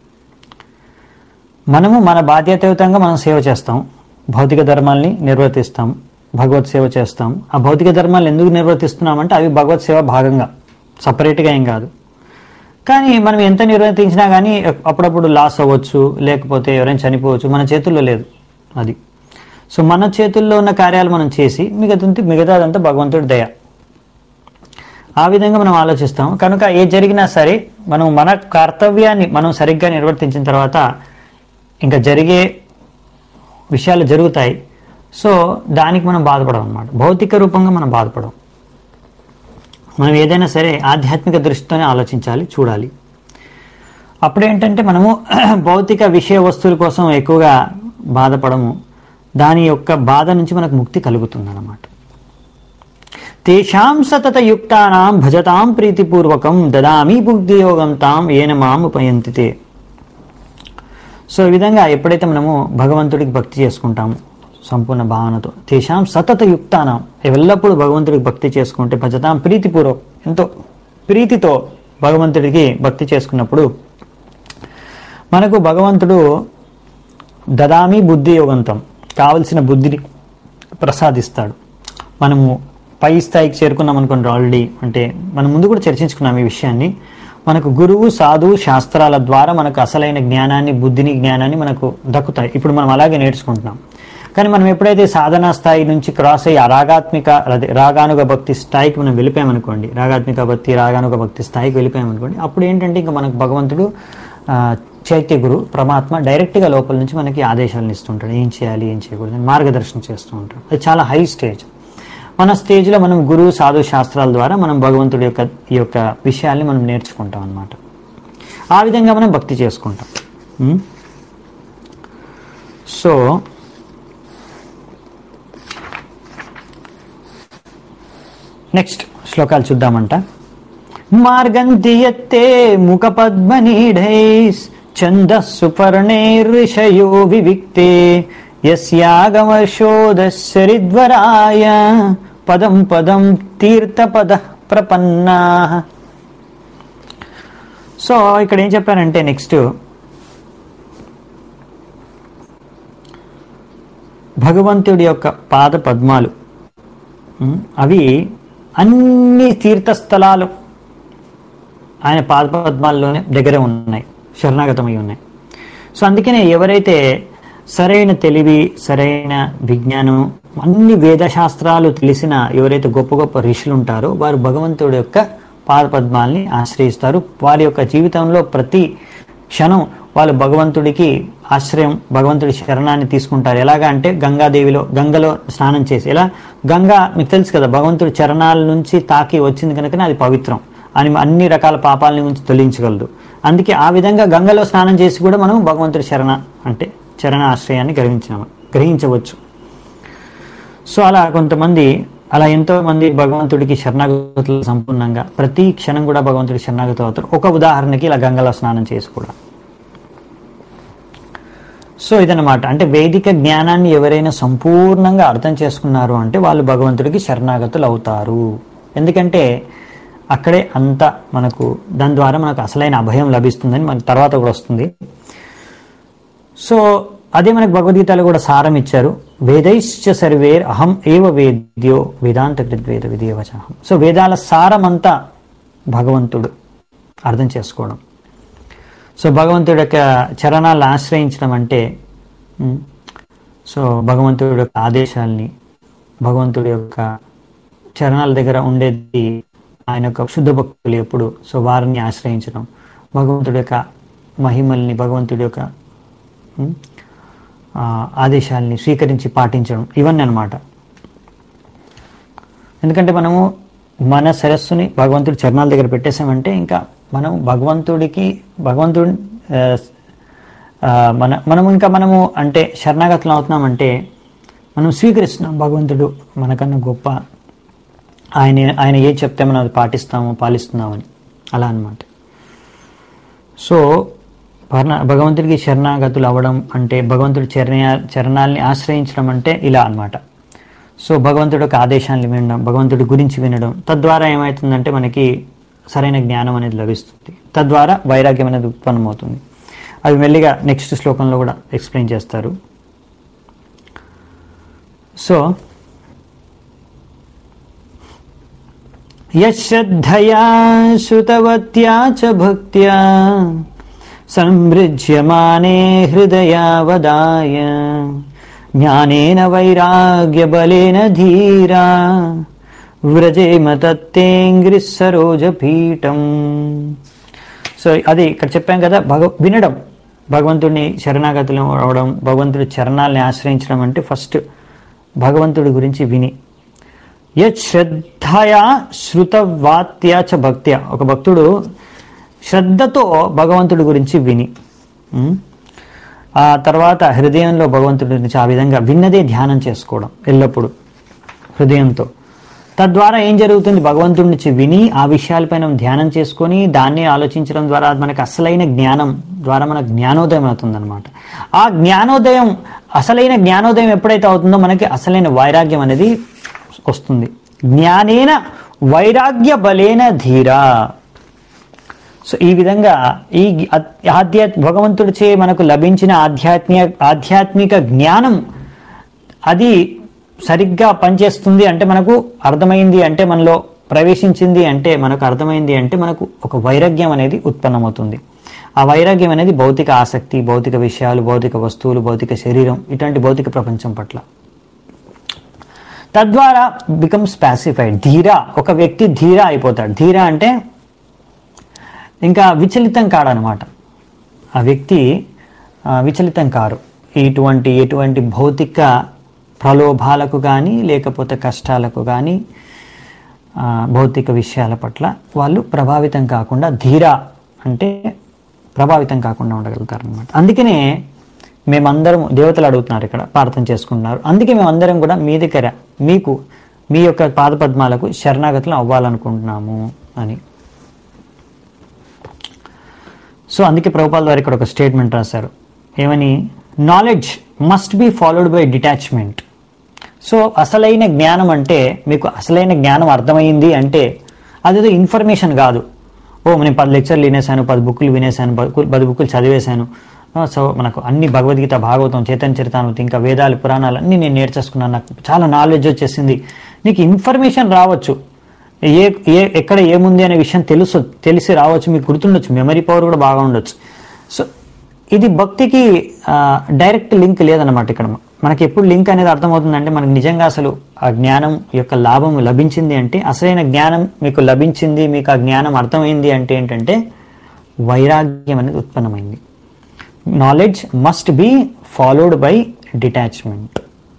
మనము మన బాధ్యతాయుతంగా మనం సేవ చేస్తాం భౌతిక ధర్మాల్ని నిర్వర్తిస్తాం భగవత్ సేవ చేస్తాం ఆ భౌతిక ధర్మాలు ఎందుకు నిర్వర్తిస్తున్నామంటే అవి భగవత్ సేవ భాగంగా సపరేట్గా ఏం కాదు కానీ మనం ఎంత నిర్వర్తించినా కానీ అప్పుడప్పుడు లాస్ అవ్వచ్చు లేకపోతే ఎవరైనా చనిపోవచ్చు మన చేతుల్లో లేదు అది సో మన చేతుల్లో ఉన్న కార్యాలు మనం చేసి మిగతా మిగతాదంతా భగవంతుడి దయ ఆ విధంగా మనం ఆలోచిస్తాం కనుక ఏ జరిగినా సరే మనం మన కర్తవ్యాన్ని మనం సరిగ్గా నిర్వర్తించిన తర్వాత ఇంకా జరిగే విషయాలు జరుగుతాయి సో దానికి మనం బాధపడం అనమాట భౌతిక రూపంగా మనం బాధపడం మనం ఏదైనా సరే ఆధ్యాత్మిక దృష్టితోనే ఆలోచించాలి చూడాలి అప్పుడేంటంటే మనము భౌతిక విషయ వస్తువుల కోసం ఎక్కువగా బాధపడము దాని యొక్క బాధ నుంచి మనకు ముక్తి కలుగుతుంది అన్నమాట తేషాం సతత యుక్తానాం భజతాం ప్రీతిపూర్వకం దదామి బుద్ధియోగం తాం ఏన మాం ఉపయంతితే సో ఈ విధంగా ఎప్పుడైతే మనము భగవంతుడికి భక్తి చేసుకుంటాము సంపూర్ణ భావనతో తేషాం సతత యుక్తానం ఎల్లప్పుడూ భగవంతుడికి భక్తి చేసుకుంటే భజతాం ప్రీతిపూర్వకం ఎంతో ప్రీతితో భగవంతుడికి భక్తి చేసుకున్నప్పుడు మనకు భగవంతుడు దదామి బుద్ధి యోగంతం కావలసిన బుద్ధిని ప్రసాదిస్తాడు మనము పై స్థాయికి చేరుకున్నాం అనుకోండి ఆల్రెడీ అంటే మనం ముందు కూడా చర్చించుకున్నాం ఈ విషయాన్ని మనకు గురువు సాధువు శాస్త్రాల ద్వారా మనకు అసలైన జ్ఞానాన్ని బుద్ధిని జ్ఞానాన్ని మనకు దక్కుతాయి ఇప్పుడు మనం అలాగే నేర్చుకుంటున్నాం కానీ మనం ఎప్పుడైతే సాధనా స్థాయి నుంచి క్రాస్ అయ్యి ఆ రాగాత్మిక అదే రాగానుగ భక్తి స్థాయికి మనం వెళ్ళిపోయామనుకోండి రాగాత్మిక భక్తి రాగానుగ భక్తి స్థాయికి వెళ్ళిపోయామనుకోండి అప్పుడు ఏంటంటే ఇంకా మనకు భగవంతుడు ఆ, చైత్య గురు పరమాత్మ డైరెక్ట్గా లోపల నుంచి మనకి ఆదేశాలను ఇస్తుంటాడు ఏం చేయాలి ఏం చేయకూడదు అని మార్గదర్శనం చేస్తూ ఉంటాడు అది చాలా హై స్టేజ్ మన స్టేజ్లో మనం గురువు సాధు శాస్త్రాల ద్వారా మనం భగవంతుడి యొక్క ఈ యొక్క విషయాల్ని మనం నేర్చుకుంటాం అన్నమాట ఆ విధంగా మనం భక్తి చేసుకుంటాం ఉం? సో నెక్స్ట్ శ్లోకాలు చూద్దామంట మార్గంతియత్తే ముఖ పద్మనీఢైస్ ఛందస్సు పర్ణైర్షయో వివిక్తే యస్యాగమశోదశరిద్వరాయ పదం పదం తీర్థపద ప్రపన్నా సో ఇక్కడ ఏం చెప్పారంటే నెక్స్ట్ భగవంతుడి యొక్క పాద పద్మాలు ఉమ్, అవి అన్ని తీర్థస్థలాలు ఆయన పాద పద్మాల్లోనే దగ్గరే ఉన్నాయి శరణాగతమై ఉన్నాయి సో అందుకనే ఎవరైతే సరైన తెలివి సరైన విజ్ఞానం అన్ని వేదశాస్త్రాలు తెలిసిన ఎవరైతే గొప్ప గొప్ప ఋషులు ఉంటారో వారు భగవంతుడి యొక్క పాద పద్మాల్ని ఆశ్రయిస్తారు వారి యొక్క జీవితంలో ప్రతి క్షణం వాళ్ళు భగవంతుడికి ఆశ్రయం భగవంతుడి శరణాన్ని తీసుకుంటారు ఎలాగా అంటే గంగాదేవిలో గంగలో స్నానం చేసి ఎలా గంగా మీకు తెలుసు కదా భగవంతుడి చరణాల నుంచి తాకి వచ్చింది కనుకనే అది పవిత్రం అని అన్ని రకాల పాపాలని నుంచి తొలగించగలదు అందుకే ఆ విధంగా గంగలో స్నానం చేసి కూడా మనం భగవంతుడి శరణ అంటే చరణ ఆశ్రయాన్ని గ్రహించాము గ్రహించవచ్చు సో అలా కొంతమంది అలా ఎంతో మంది భగవంతుడికి శరణాగతులు సంపూర్ణంగా ప్రతి క్షణం కూడా భగవంతుడి శరణాగతులు అవుతారు ఒక ఉదాహరణకి ఇలా గంగలో స్నానం చేసి కూడా సో ఇదన్నమాట అంటే వేదిక జ్ఞానాన్ని ఎవరైనా సంపూర్ణంగా అర్థం చేసుకున్నారు అంటే వాళ్ళు భగవంతుడికి శరణాగతులు అవుతారు ఎందుకంటే అక్కడే అంత మనకు దాని ద్వారా మనకు అసలైన అభయం లభిస్తుందని మనకు తర్వాత కూడా వస్తుంది సో అదే మనకు భగవద్గీతలో కూడా సారం ఇచ్చారు వేదైశ్చ సర్వేర్ అహం ఏవ వేద్యో వేదాంత కృద్వేద విధియవచహం సో వేదాల సారమంతా భగవంతుడు అర్థం చేసుకోవడం సో భగవంతుడి యొక్క చరణాలను ఆశ్రయించడం అంటే ఉమ్, సో భగవంతుడి యొక్క ఆదేశాల్ని భగవంతుడి యొక్క చరణాల దగ్గర ఉండేది ఆయన యొక్క శుద్ధ భక్తులు ఎప్పుడు సో వారిని ఆశ్రయించడం భగవంతుడి యొక్క మహిమల్ని భగవంతుడి యొక్క ఉమ్, ఆ, ఆదేశాల్ని స్వీకరించి పాటించడం ఇవన్నీ అన్నమాట ఎందుకంటే మనము మన శిరస్సుని భగవంతుడి చరణాల దగ్గర పెట్టేసామంటే ఇంకా మనం భగవంతుడికి భగవంతుడి ఆ, ఆ, మన మనం ఇంకా మనము అంటే శరణాగతులు అవుతున్నామంటే మనం స్వీకరిస్తున్నాం భగవంతుడు మనకన్నా గొప్ప ఆయన ఆయన ఏ చెప్తే మనం అది పాటిస్తాము పాలిస్తున్నామని అలా అన్నమాట సో పర్ణ భగవంతుడికి శరణాగతులు అవ్వడం అంటే భగవంతుడి చరణ చరణాల్ని ఆశ్రయించడం అంటే ఇలా అన్నమాట సో భగవంతుడి యొక్క ఆదేశాన్ని వినడం భగవంతుడి గురించి వినడం తద్వారా ఏమవుతుందంటే మనకి సరైన జ్ఞానం అనేది లభిస్తుంది తద్వారా వైరాగ్యం అనేది ఉత్పన్నమవుతుంది అది మెల్లిగా నెక్స్ట్ శ్లోకంలో కూడా ఎక్స్ప్లెయిన్ చేస్తారు సో యశ్రద్ధయా శ్రుతవత్యా చ భక్త్యా సంభృజ్యమానే హృదయావదాయ జ్ఞానేన వైరాగ్యబలేన ధీరా వ్రజేమ తత్తేంగ్రి సరోజపీఠం సో అది ఇక్కడ చెప్పాం కదా భగ వినడం భగవంతుడిని శరణాగతులు అవడం భగవంతుడి చరణాలని ఆశ్రయించడం అంటే ఫస్ట్ భగవంతుడి గురించి విని యత్ శ్రద్ధయా శృతవాత్యా చ భక్త్యా ఒక భక్తుడు శ్రద్ధతో భగవంతుడి గురించి విని ఉమ్, ఆ తర్వాత హృదయంలో భగవంతుడి గురించి ఆ విధంగా విన్నదే ధ్యానం చేసుకోవడం ఎల్లప్పుడూ హృదయంతో తద్వారా ఏం జరుగుతుంది భగవంతుడి నుంచి విని ఆ విషయాలపైన ధ్యానం చేసుకొని దాన్ని ఆలోచించడం ద్వారా మనకు అసలైన జ్ఞానం ద్వారా మనకు జ్ఞానోదయం అవుతుంది అనమాట ఆ జ్ఞానోదయం అసలైన జ్ఞానోదయం ఎప్పుడైతే అవుతుందో మనకి అసలైన వైరాగ్యం అనేది వస్తుంది జ్ఞానేన వైరాగ్య బలేన ధీరా సో ఈ విధంగా ఈ ఆధ్యా భగవంతుడిచే మనకు లభించిన ఆధ్యాత్మిక ఆధ్యాత్మిక జ్ఞానం అది సరిగ్గా పనిచేస్తుంది అంటే మనకు అర్థమైంది అంటే మనలో ప్రవేశించింది అంటే మనకు అర్థమైంది అంటే మనకు ఒక వైరాగ్యం అనేది ఉత్పన్నమవుతుంది ఆ వైరాగ్యం అనేది భౌతిక ఆసక్తి భౌతిక విషయాలు భౌతిక వస్తువులు భౌతిక శరీరం ఇటువంటి భౌతిక ప్రపంచం పట్ల తద్వారా బికమ్స్ పాసిఫైడ్ ధీర ఒక వ్యక్తి ధీర అయిపోతాడు ధీర అంటే ఇంకా విచలితం కాడనమాట ఆ వ్యక్తి ఆ, విచలితం కారు ఇటువంటి ఎటువంటి భౌతిక ప్రలోభాలకు కానీ లేకపోతే కష్టాలకు కానీ ఆ, భౌతిక విషయాల పట్ల వాళ్ళు ప్రభావితం కాకుండా ధీర అంటే ప్రభావితం కాకుండా ఉండగలుగుతారు అనమాట అందుకనే మేమందరం దేవతలు అడుగుతున్నారు ఇక్కడ ప్రార్థన చేసుకుంటున్నారు అందుకే మేమందరం కూడా మీ దగ్గర మీకు మీ యొక్క పాదపద్మాలకు శరణాగతులు అవ్వాలనుకుంటున్నాము అని సో అందుకే ప్రభుపాల్ వారు ఇక్కడ ఒక స్టేట్మెంట్ రాశారు ఏమని knowledge must be followed by detachment so అసలైన జ్ఞానం అంటే మీకు అసలైన జ్ఞానం అర్థమైంది అంటే అదేదో ఇన్ఫర్మేషన్ కాదు ఓ నేను పది లెక్చర్లు వినేశాను పది బుక్కులు వినేశాను పది- పది బుక్కులు చదివేశాను ఆ, సో మనకు అన్ని భగవద్గీత భాగవతం చైతన్య చరితామృతి ఇంకా వేదాలు పురాణాలు అన్నీ నేను నేర్చేసుకున్నాను నాకు చాలా నాలెడ్జ్ వచ్చేసింది నీకు ఇన్ఫర్మేషన్ రావచ్చు ఏ ఏ ఎక్కడ ఏముంది అనే విషయం తెలుసు తెలిసి రావచ్చు మీకు గుర్తుండొచ్చు మెమరీ పవర్ కూడా బాగా ఉండొచ్చు సో ఇది భక్తికి ఆ, డైరెక్ట్ లింక్ లేదన్నమాట ఇక్కడ మనకి ఎప్పుడు లింక్ అనేది అర్థమవుతుందంటే మనకు నిజంగా అసలు ఆ జ్ఞానం యొక్క లాభం లభించింది అంటే అసలైన జ్ఞానం మీకు లభించింది మీకు ఆ జ్ఞానం అర్థమైంది అంటే ఏంటంటే వైరాగ్యం అనేది ఉత్పన్నమైంది knowledge must be followed by detachment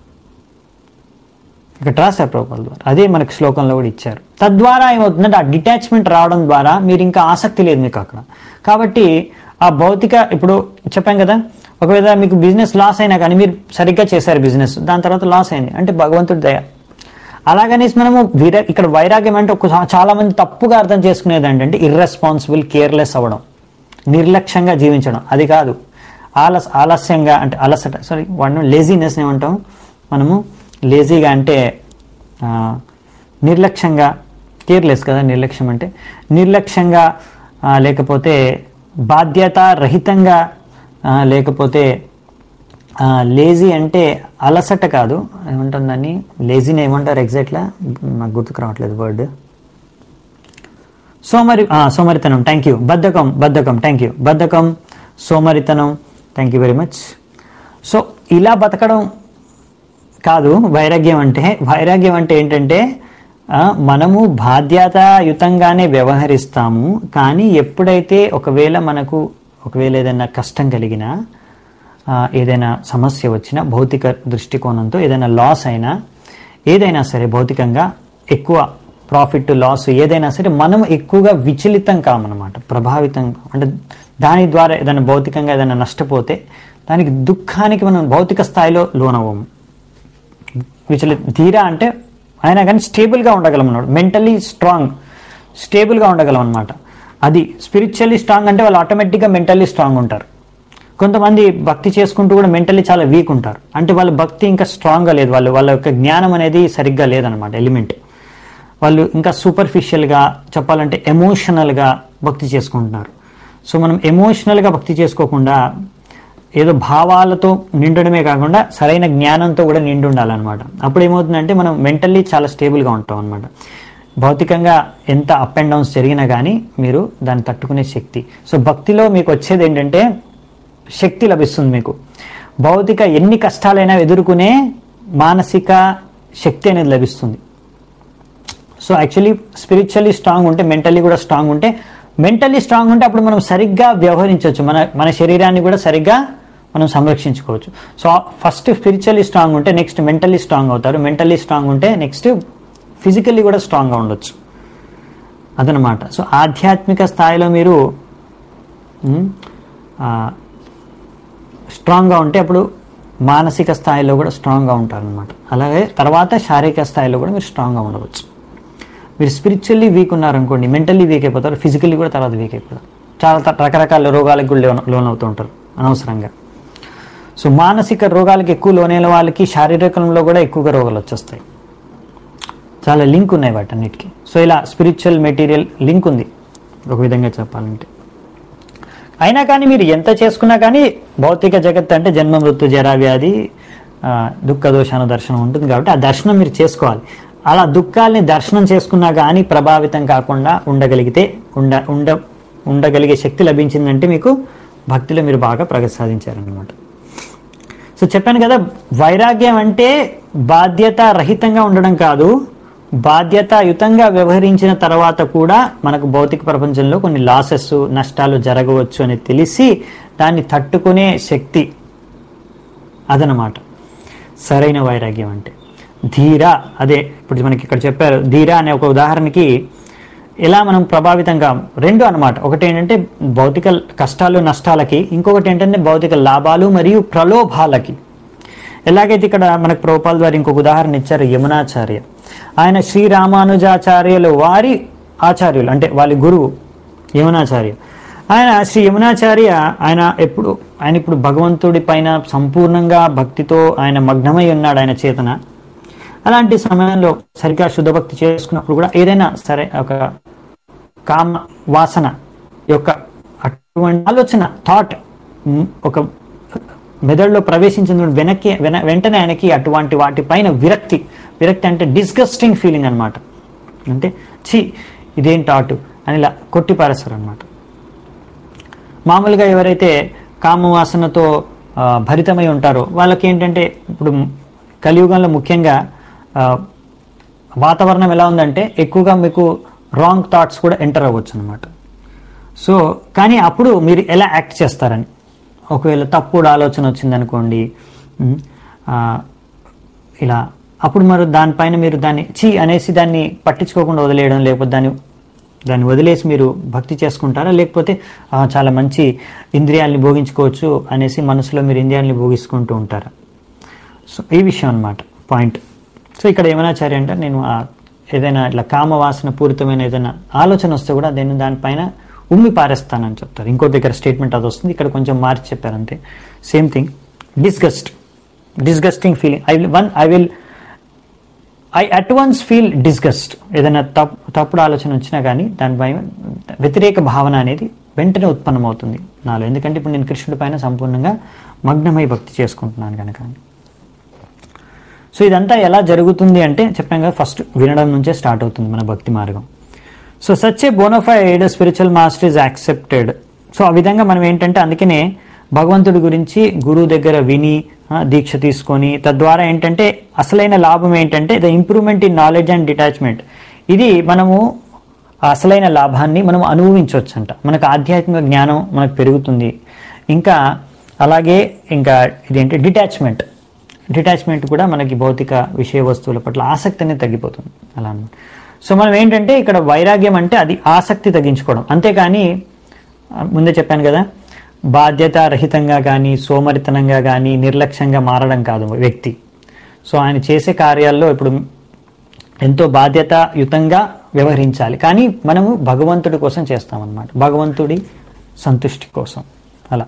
ఇక్కడ రాశారు ప్రభుపాల్ ద్వారా అదే మనకి శ్లోకంలో కూడా ఇచ్చారు తద్వారా ఏమవుతుందంటే ఆ డిటాచ్మెంట్ రావడం ద్వారా మీరు ఇంకా ఆసక్తి లేదు మీకు అక్కడ కాబట్టి ఆ భౌతిక ఇప్పుడు చెప్పాం కదా ఒకవేళ మీకు బిజినెస్ లాస్ అయినా కానీ మీరు సరిగ్గా చేశారు బిజినెస్ దాని తర్వాత లాస్ అయింది అంటే భగవంతుడి దయ అలాగనేసి మనము వీర ఇక్కడ వైరాగ్యం అంటే ఒక చాలా మంది తప్పుగా అర్థం చేసుకునేది ఏంటంటే ఇర్రెస్పాన్సిబుల్ కేర్లెస్ అవ్వడం నిర్లక్ష్యంగా జీవించడం అది కాదు ఆలస్ ఆలస్యంగా అంటే అలసట సారీ వాడిని లేజీనెస్ ఏమంటాం మనము లేజీగా అంటే ఆ, నిర్లక్ష్యంగా కేర్లెస్ కదా నిర్లక్ష్యం అంటే నిర్లక్ష్యంగా ఆ, లేకపోతే బాధ్యత రహితంగా ఆ, లేకపోతే లేజీ అంటే అలసట కాదు ఏమంటాం దాన్ని లేజీని ఏమంటారు ఎగ్జాక్ట్లా నాకు గుర్తుకు రావట్లేదు వర్డ్ సోమరి ఆ, సోమరితనం థ్యాంక్ యూ బద్ధకం బద్ధకం థ్యాంక్ యూ బద్ధకం సోమరితనం thank you very much so ఇలా బతకడం కాదు వైరాగ్యం అంటే వైరాగ్యం అంటే ఏంటంటే ఆ, మనము బాధ్యతాయుతంగానే వ్యవహరిస్తాము కానీ ఎప్పుడైతే ఒకవేళ మనకు ఒకవేళ ఏదైనా కష్టం కలిగినా ఆ, ఏదైనా సమస్య వచ్చినా భౌతిక దృష్టికోణంతో ఏదైనా లాస్ అయినా ఏదైనా సరే భౌతికంగా ఎక్కువ ప్రాఫిట్ లాస్ ఏదైనా సరే మనం ఎక్కువగా విచలితం కామన్నమాట ప్రభావితం అంటే దాని ద్వారా ఏదైనా భౌతికంగా ఏదైనా నష్టపోతే దానికి దుఃఖానికి మనం భౌతిక స్థాయిలో లోనవ్వము విచలిత ధీర అంటే అయినా కానీ స్టేబుల్గా ఉండగలం అన్నాడు మెంటలీ స్ట్రాంగ్ స్టేబుల్గా ఉండగలం అనమాట అది స్పిరిచువల్లీ స్ట్రాంగ్ అంటే వాళ్ళు ఆటోమేటిక్గా మెంటల్లీ స్ట్రాంగ్ ఉంటారు కొంతమంది భక్తి చేసుకుంటూ కూడా మెంటల్లీ చాలా వీక్ ఉంటారు అంటే వాళ్ళ భక్తి ఇంకా స్ట్రాంగ్గా లేదు వాళ్ళు వాళ్ళ యొక్క జ్ఞానం అనేది సరిగ్గా లేదనమాట ఎలిమెంట్ వాళ్ళు ఇంకా సూపర్ఫిషియల్గా చెప్పాలంటే ఎమోషనల్గా భక్తి చేసుకుంటున్నారు సో మనం ఎమోషనల్గా భక్తి చేసుకోకుండా ఏదో భావాలతో నిండడమే కాకుండా సరైన జ్ఞానంతో కూడా నిండి ఉండాలన్నమాట అప్పుడు ఏమవుతుందంటే మనం మెంటల్లీ చాలా స్టేబుల్గా ఉంటాం అనమాట భౌతికంగా ఎంత అప్ అండ్ డౌన్స్ జరిగినా కానీ మీరు దాన్ని తట్టుకునే శక్తి సో భక్తిలో మీకు వచ్చేది ఏంటంటే శక్తి లభిస్తుంది మీకు భౌతిక ఎన్ని కష్టాలైనా ఎదుర్కొనే మానసిక శక్తి అనేది లభిస్తుంది సో యాక్చువల్లీ స్పిరిచువల్లీ స్ట్రాంగ్ ఉంటే మెంటల్లీ కూడా స్ట్రాంగ్ ఉంటే మెంటల్లీ స్ట్రాంగ్ ఉంటే అప్పుడు మనం సరిగ్గా వ్యవహరించవచ్చు మన మన శరీరాన్ని కూడా సరిగ్గా మనం సంరక్షించుకోవచ్చు సో ఫస్ట్ స్పిరిచువల్లీ స్ట్రాంగ్ ఉంటే నెక్స్ట్ మెంటల్లీ స్ట్రాంగ్ అవుతారు మెంటల్లీ స్ట్రాంగ్ ఉంటే నెక్స్ట్ ఫిజికల్లీ కూడా స్ట్రాంగ్గా ఉండొచ్చు అదనమాట సో ఆధ్యాత్మిక స్థాయిలో మీరు ఉమ్, ఆ, స్ట్రాంగ్గా ఉంటే అప్పుడు మానసిక స్థాయిలో కూడా స్ట్రాంగ్గా ఉంటారనమాట అలాగే తర్వాత శారీరక స్థాయిలో కూడా మీరు స్ట్రాంగ్గా ఉండవచ్చు మీరు స్పిరిచువల్లీ వీక్ ఉన్నారనుకోండి మెంటల్లీ వీక్ అయిపోతారు ఫిజికల్లీ కూడా తర్వాత వీక్ అయిపోతారు చాలా త- రకరకాల రోగాలకు కూడా లోన్ లోన్ అవుతూ ఉంటారు అనవసరంగా సో మానసిక రోగాలకు ఎక్కువ లోనైన వాళ్ళకి శారీరకంలో కూడా ఎక్కువగా రోగాలు వచ్చేస్తాయి చాలా లింక్ ఉన్నాయి వాటన్నిటికీ సో ఇలా స్పిరిచువల్ మెటీరియల్ లింక్ ఉంది ఒక విధంగా చెప్పాలంటే అయినా కానీ మీరు ఎంత చేసుకున్నా కానీ భౌతిక జగత్ అంటే జన్మ మృత్యు జరా వ్యాధి ఆ, దుఃఖ దోషాను దర్శనం ఉంటుంది కాబట్టి ఆ దర్శనం మీరు చేసుకోవాలి అలా దుఃఖాల్ని దర్శనం చేసుకున్నా కానీ ప్రభావితం కాకుండా ఉండగలిగితే ఉండ ఉండ ఉండగలిగే శక్తి లభించిందంటే మీకు భక్తిలో మీరు బాగా ప్రగతి సాధించారనమాట సో చెప్పాను కదా వైరాగ్యం అంటే బాధ్యత రహితంగా ఉండడం కాదు బాధ్యతాయుతంగా వ్యవహరించిన తర్వాత కూడా మనకు భౌతిక ప్రపంచంలో కొన్ని లాసెస్ నష్టాలు జరగవచ్చు అని తెలిసి దాన్ని తట్టుకునే శక్తి అదనమాట సరైన వైరాగ్యం అంటే ధీర అదే ఇప్పుడు మనకి ఇక్కడ చెప్పారు ధీర అనే ఒక ఉదాహరణకి ఎలా మనం ప్రభావితంగా రెండు అన్నమాట ఒకటి ఏంటంటే భౌతిక కష్టాలు నష్టాలకి ఇంకొకటి ఏంటంటే భౌతిక లాభాలు మరియు ప్రలోభాలకి ఎలాగైతే ఇక్కడ మనకు ప్రభుపాల్ ద్వారా ఇంకొక ఉదాహరణ ఇచ్చారు యమునాచార్య ఆయన శ్రీరామానుజాచార్యులు వారి ఆచార్యులు అంటే వాళ్ళ గురువు యమునాచార్య ఆయన శ్రీ యమునాచార్య ఆయన ఎప్పుడు ఆయన ఇప్పుడు భగవంతుడి పైన సంపూర్ణంగా భక్తితో ఆయన మగ్నమై ఉన్నాడు ఆయన చేతన అలాంటి సమయంలో సరిగ్గా శుద్ధభక్తి చేసుకున్నప్పుడు కూడా ఏదైనా సరే ఒక కామ వాసన యొక్క అటువంటి ఆలోచన థాట్ ఒక మెదడులో ప్రవేశించిన వెనక్కి వెన వెంటనే ఆయనకి అటువంటి వాటిపైన విరక్తి విరక్తి అంటే డిస్గస్టింగ్ ఫీలింగ్ అనమాట అంటే ఛీ ఇదేం థాట్ అని ఇలా కొట్టి పారేస్తారు అనమాట మామూలుగా ఎవరైతే కామవాసనతో ఆ, భరితమై ఉంటారో వాళ్ళకి ఏంటంటే ఇప్పుడు కలియుగంలో ముఖ్యంగా ఆ, వాతావరణం ఎలా ఉందంటే ఎక్కువగా మీకు రాంగ్ థాట్స్ కూడా ఎంటర్ అవ్వచ్చు అనమాట సో కానీ అప్పుడు మీరు ఎలా యాక్ట్ చేస్తారని ఒకవేళ తప్పుడు ఆలోచన వచ్చిందనుకోండి ఉమ్, ఆ, ఇలా అప్పుడు మరి దానిపైన మీరు దాన్ని చీ అనేసి దాన్ని పట్టించుకోకుండా వదిలేయడం లేకపోతే దాన్ని దాన్ని వదిలేసి మీరు భక్తి చేసుకుంటారా లేకపోతే "ఆ, చాలా మంచి ఇంద్రియాల్ని భోగించుకోవచ్చు అనేసి మనసులో మీరు ఇంద్రియాల్ని భోగించుకుంటూ ఉంటారా సో ఈ విషయం అన్నమాట పాయింట్ సో ఇక్కడ ఏమనాచార్య అంటే నేను ఆ ఏదైనా ఇట్లా కామవాసన పూరితమైన ఏదైనా ఆలోచన వస్తే కూడా నేను దానిపైన ఉమ్మి పారేస్తానని చెప్తారు ఇంకో దగ్గర స్టేట్మెంట్ అది వస్తుంది ఇక్కడ కొంచెం మార్చి చెప్పారు అంతే same thing disgust disgusting feeling I will one I will I at once feel disgust ఏదైనా తప్పు తప్పుడు ఆలోచన వచ్చినా కానీ దానిపై వ్యతిరేక భావన అనేది వెంటనే ఉత్పన్నమవుతుంది నాలో ఎందుకంటే ఇప్పుడు నేను కృష్ణుడి పైన సంపూర్ణంగా మగ్నమై భక్తి చేసుకుంటున్నాను కనుక సో ఇదంతా ఎలా జరుగుతుంది అంటే చెప్పాం కదా ఫస్ట్ వినడం నుంచే స్టార్ట్ అవుతుంది మన భక్తి మార్గం so such a bona fide spiritual master is accepted so ఆ విధంగా మనం ఏంటంటే అందుకనే భగవంతుడి గురించి గురువు దగ్గర విని ఆ, దీక్ష తీసుకొని తద్వారా ఏంటంటే అసలైన లాభం ఏంటంటే the improvement in knowledge and detachment ఇది మనము ఆ అసలైన లాభాన్ని మనం అనుభవించవచ్చు అంట మనకు ఆధ్యాత్మిక జ్ఞానం మనకు పెరుగుతుంది ఇంకా అలాగే ఇంకా ఇదేంటి డిటాచ్మెంట్ డిటాచ్మెంట్ కూడా మనకి భౌతిక విషయ వస్తువుల పట్ల ఆసక్తి అనేది తగ్గిపోతుంది అలా అన్నమాట సో మనం ఏంటంటే ఇక్కడ వైరాగ్యం అంటే అది ఆసక్తి తగ్గించుకోవడం అంతేకాని ఆ, ముందే చెప్పాను కదా బాధ్యత రహితంగా కానీ సోమరితనంగా కానీ నిర్లక్ష్యంగా మారడం కాదు వ్యక్తి సో ఆయన చేసే కార్యాల్లో ఇప్పుడు ఎంతో బాధ్యతాయుతంగా వ్యవహరించాలి కానీ మనము భగవంతుడి కోసం చేస్తామన్నమాట భగవంతుడి సంతుష్టి కోసం అలా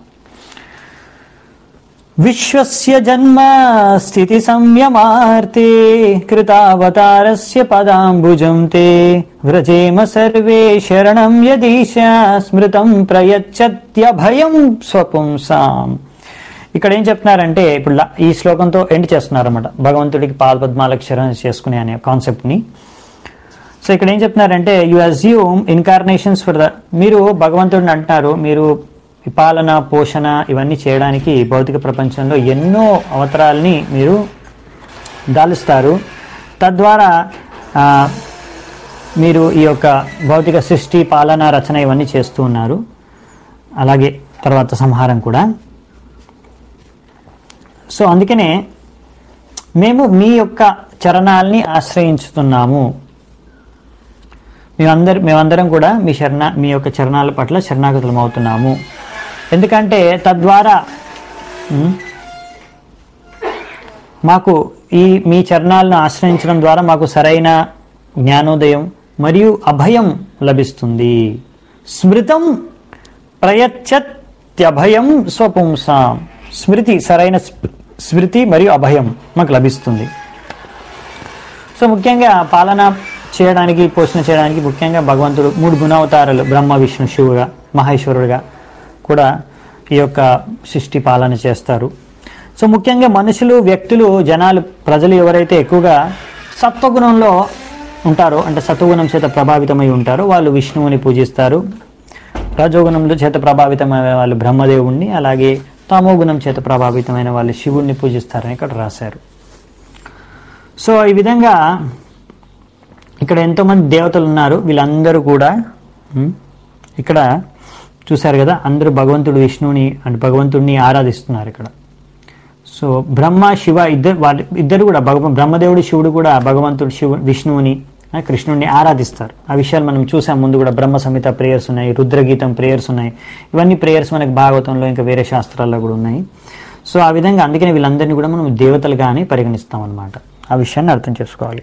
విశ్వస్య జన్మ స్థితి సంయమార్తే కృతావతారస్య పదాంబుజం తే వ్రజేమ సర్వే శరణం యదీశ స్మృతం ప్రయచ్చత్యభయం స్వపుంసాం ఇక్కడ ఏం చెప్తున్నారంటే ఇప్పుడు లా- ఈ శ్లోకంతో ఎండ్ చేస్తున్నారన్నమాట భగవంతుడికి పాదపద్మాలకు శరణం చేసుకునే అనే కాన్సెప్ట్ని సో ఇక్కడ ఏం చెప్తున్నారంటే you assume incarnations for the మీరు భగవంతుడిని అంటున్నారు మీరు ఈ పాలన పోషణ ఇవన్నీ చేయడానికి భౌతిక ప్రపంచంలో ఎన్నో అవతారాల్ని మీరు దాలుస్తారు తద్వారా ఆ, మీరు ఈ యొక్క భౌతిక సృష్టి పాలన రచన ఇవన్నీ చేస్తూ ఉన్నారు అలాగే తర్వాత సంహారం కూడా సో అందుకనే మేము మీ యొక్క చరణాల్ని ఆశ్రయించుతున్నాము మేమందరం మేమందరం కూడా మీ శరణ మీ యొక్క చరణాల పట్ల శరణాగతులం అవుతున్నాము ఎందుకంటే తద్వారా ఉమ్, మాకు ఈ మీ చరణాలను ఆశ్రయించడం ద్వారా మాకు సరైన జ్ఞానోదయం మరియు అభయం లభిస్తుంది స్మృతం ప్రయచ్చత్యభయం స్వపుంసాం స్మృతి సరైన స్మ- స్మృతి మరియు అభయం మాకు లభిస్తుంది సో ముఖ్యంగా పాలన చేయడానికి పోషణ చేయడానికి ముఖ్యంగా భగవంతుడు మూడు గుణావతారాలు బ్రహ్మ విష్ణు శివుగా మహేశ్వరుడుగా కూడా ఈ యొక్క సృష్టి పాలన చేస్తారు సో ముఖ్యంగా మనుషులు వ్యక్తులు జనాలు ప్రజలు ఎవరైతే ఎక్కువగా సత్వగుణంలో ఉంటారో అంటే సత్వగుణం చేత ప్రభావితమై ఉంటారో వాళ్ళు విష్ణువుని పూజిస్తారు రజోగుణంలో చేత ప్రభావితమైన వాళ్ళు బ్రహ్మదేవుణ్ణి అలాగే తమో గుణం చేత ప్రభావితమైన వాళ్ళు శివుణ్ణి పూజిస్తారని ఇక్కడ రాశారు సో ఈ విధంగా ఇక్కడ ఎంతోమంది దేవతలు ఉన్నారు వీళ్ళందరూ కూడా ఉమ్, ఇక్కడ చూశారు కదా అందరూ భగవంతుడు విష్ణువుని అంటే భగవంతుడిని ఆరాధిస్తున్నారు ఇక్కడ సో బ్రహ్మ శివ ఇద్దరు వాళ్ళ ఇద్దరు కూడా భగవ బ్రహ్మదేవుడు శివుడు కూడా భగవంతుడు శివు విష్ణువుని ఆ, కృష్ణుడిని ఆరాధిస్తారు ఆ విషయాలు మనం చూసాం ముందు కూడా బ్రహ్మ సంహిత ప్రేయర్స్ ఉన్నాయి రుద్రగీతం ప్రేయర్స్ ఉన్నాయి ఇవన్నీ ప్రేయర్స్ మనకి భాగవతంలో ఇంకా వేరే శాస్త్రాల్లో కూడా ఉన్నాయి సో ఆ విధంగా అందుకనే వీళ్ళందరినీ కూడా మనం దేవతలుగానే పరిగణిస్తాం అన్నమాట ఆ విషయాన్ని అర్థం చేసుకోవాలి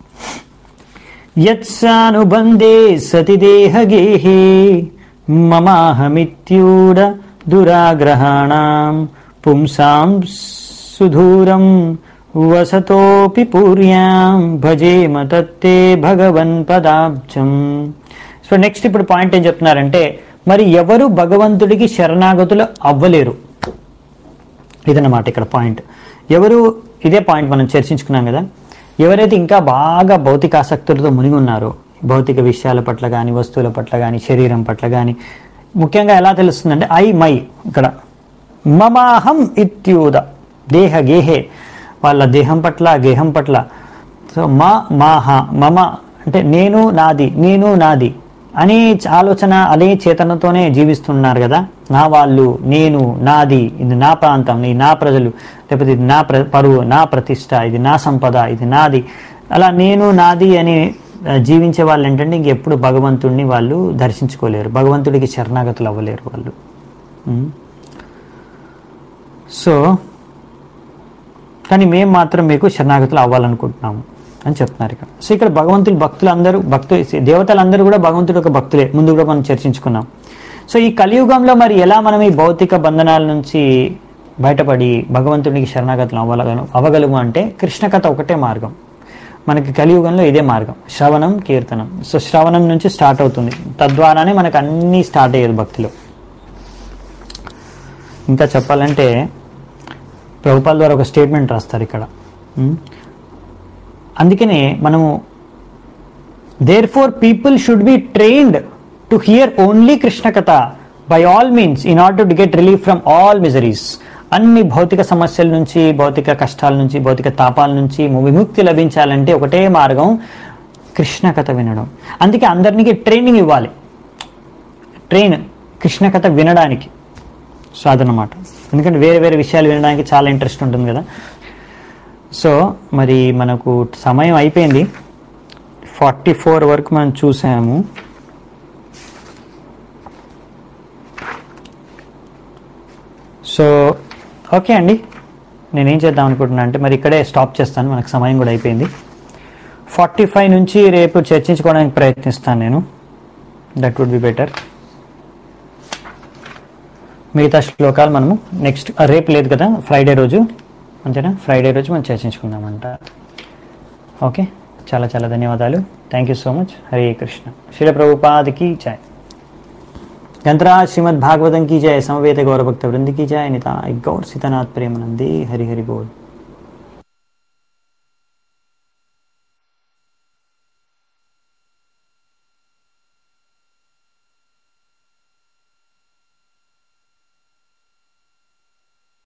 యత్సానుబంధే సతి దేహగేహే మమాహమిత్యూడ దురాగ్రహాణం పుంసాం సుదూరం వసతోపి పూర్యాం భజేమ తత్తే భగవన్ పదాబ్జం సో నెక్స్ట్ ఇప్పుడు పాయింట్ ఏం చెప్తున్నారంటే మరి ఎవరు భగవంతుడికి శరణాగతులు అవ్వలేరు ఇదన్నమాట ఇక్కడ పాయింట్ ఎవరు ఇదే పాయింట్ మనం చర్చించుకున్నాం కదా ఎవరైతే ఇంకా బాగా భౌతిక ఆసక్తులతో మునిగి ఉన్నారో భౌతిక విషయాల పట్ల కానీ వస్తువుల పట్ల కానీ శరీరం పట్ల కానీ ముఖ్యంగా ఎలా తెలుస్తుందంటే ఐ మై ఇక్కడ మమాహం ఇత్యూద దేహ గేహే వాళ్ళ దేహం పట్ల గేహం పట్ల సో మా మాహ మమ అంటే నేను నాది నేను నాది అనే ఆలోచన అదే చేతనతోనే జీవిస్తున్నారు కదా నా వాళ్ళు నేను నాది ఇది నా ప్రాంతం ఇది నా ప్రజలు లేకపోతే ఇది నా ప్ర పరువు నా ప్రతిష్ట ఇది నా సంపద ఇది నాది అలా నేను నాది అని ఆ, జీవించే వాళ్ళు ఏంటంటే ఇంకెప్పుడు భగవంతుడిని వాళ్ళు దర్శించుకోలేరు భగవంతుడికి శరణాగతులు అవ్వలేరు వాళ్ళు ఉం. సో కానీ మేము మాత్రం మీకు శరణాగతులు అవ్వాలనుకుంటున్నాము అని చెప్తున్నారు ఇక్కడ సో ఇక్కడ భగవంతుడు భక్తులు అందరూ భక్తు దేవతలందరూ కూడా భగవంతుడు ఒక భక్తులే ముందు కూడా మనం చర్చించుకున్నాం సో ఈ కలియుగంలో మరి ఎలా మనం ఈ భౌతిక బంధనాల నుంచి బయటపడి భగవంతుడికి శరణాగతులు అవ్వగలం అవ్వగలము అంటే కృష్ణ కథ ఒకటే మార్గం మనకి కలియుగంలో ఇదే మార్గం శ్రవణం కీర్తనం సో శ్రవణం నుంచి స్టార్ట్ అవుతుంది తద్వారానే మనకు అన్నీ స్టార్ట్ అయ్యేది భక్తిలో ఇంకా చెప్పాలంటే ప్రభుపాల్ ద్వారా ఒక స్టేట్మెంట్ రాస్తారు ఇక్కడ ఉమ్. అందుకనే మనము therefore people should be trained to hear only Krishna katha by all means in order to get relief from all miseries అన్ని భౌతిక సమస్యల నుంచి భౌతిక కష్టాల నుంచి భౌతిక తాపాల నుంచి విముక్తి లభించాలంటే ఒకటే మార్గం కృష్ణ కథ వినడం అందుకే అందరికీ ట్రైనింగ్ ఇవ్వాలి ట్రైన్ కృష్ణ కథ వినడానికి సో అదనమాట ఎందుకంటే వేరే వేరే విషయాలు వినడానికి చాలా ఇంట్రెస్ట్ ఉంటుంది కదా సో మరి మనకు సమయం అయిపోయింది ఫార్టీ ఫోర్ వరకు మనం చూసాము సో ఓకే అండి నేనేం చేద్దాం అనుకుంటున్నా అంటే మరి ఇక్కడే స్టాప్ చేస్తాను మనకు సమయం కూడా అయిపోయింది ఫార్టీ ఫైవ్ నుంచి రేపు చర్చించుకోవడానికి ప్రయత్నిస్తాను నేను దట్ వుడ్ బి బెటర్ మిగతా శ్లోకాలు మనము నెక్స్ట్ రేపు లేదు కదా ఫ్రైడే రోజు అంతేనా ఫ్రైడే రోజు మనం చర్చించుకుందామంట ఓకే చాలా చాలా ధన్యవాదాలు thank you so much Hare Krishna Srila ప్రభుపాదికి జయ गंतराज श्रीमद भागवतम की जय समवेत गौर भक्त वृंद की जय निताय गौर सीतानाथ प्रेमानंदे हरि हरि बोल